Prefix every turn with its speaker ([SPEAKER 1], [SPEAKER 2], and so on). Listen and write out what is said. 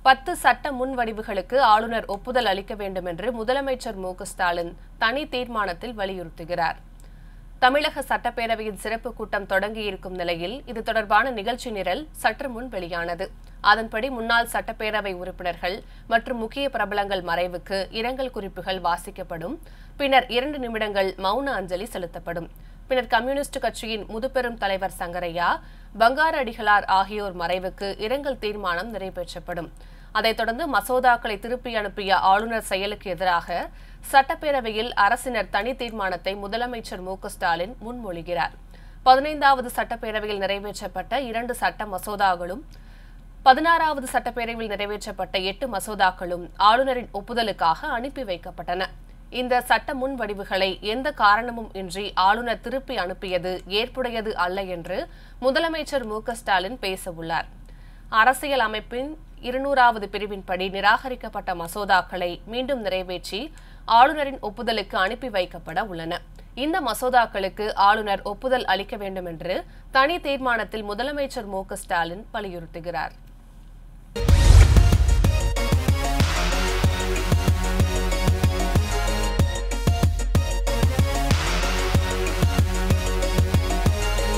[SPEAKER 1] பத்து சட்ட முன்வடிவுகளுக்கு ஆளுநர் ஒப்புதல் அளிக்க வேண்டும் என்று முதலமைச்சர் மு க ஸ்டாலின் தனி தீர்மானத்தில் வலியுறுத்துகிறார் தமிழக சட்டப்பேரவையின் சிறப்பு கூட்டம் தொடங்கியிருக்கும் நிலையில் இது தொடர்பான நிகழ்ச்சி நிரல் சற்று முன் வெளியானது அதன்படி முன்னாள் சட்டப்பேரவை உறுப்பினர்கள் மற்றும் முக்கிய பிரபலங்கள் மறைவுக்கு இரங்கல் குறிப்புகள் வாசிக்கப்படும் பின்னர் இரண்டு நிமிடங்கள் மௌன அஞ்சலி செலுத்தப்படும் பின்னர் கம்யூனிஸ்ட் கட்சியின் முதுபெரும் தலைவர் சங்கரையா பங்காரு அடிகளார் ஆகியோர் மறைவுக்கு இரங்கல் தீர்மானம் நிறைவேற்றப்படும் அதைத் தொடர்ந்து மசோதாக்களை திருப்பி அனுப்பிய ஆளுநர் செயலுக்கு எதிராக சட்டப்பேரவையில் அரசினர் தனி தீர்மானத்தை முதலமைச்சர் மு க ஸ்டாலின் முன்மொழிகிறார் பதினைந்தாவது சட்டப்பேரவையில் நிறைவேற்றப்பட்ட இரண்டு சட்ட மசோதாக்களும் பதினாறாவது சட்டப்பேரவையில் நிறைவேற்றப்பட்ட எட்டு மசோதாக்களும் ஆளுநரின் ஒப்புதலுக்காக அனுப்பி வைக்கப்பட்டன இந்த சட்ட முன்வடிவுகளை எந்த காரணமும் இன்றி ஆளுநர் திருப்பி அனுப்பியது ஏற்புடையது அல்ல என்று முதலமைச்சர் மு க ஸ்டாலின் பேசவுள்ளார் அரசியல் அமைப்பின் இருநூறாவது பிரிவின்படி நிராகரிக்கப்பட்ட மசோதாக்களை மீண்டும் நிறைவேற்றி ஆளுநரின் ஒப்புதலுக்கு அனுப்பி வைக்கப்பட உள்ளன இந்த மசோதாக்களுக்கு ஆளுநர் ஒப்புதல் அளிக்க வேண்டும் என்று தனி தீர்மானத்தில் முதலமைச்சர் மு க ஸ்டாலின் வலியுறுத்துகிறார்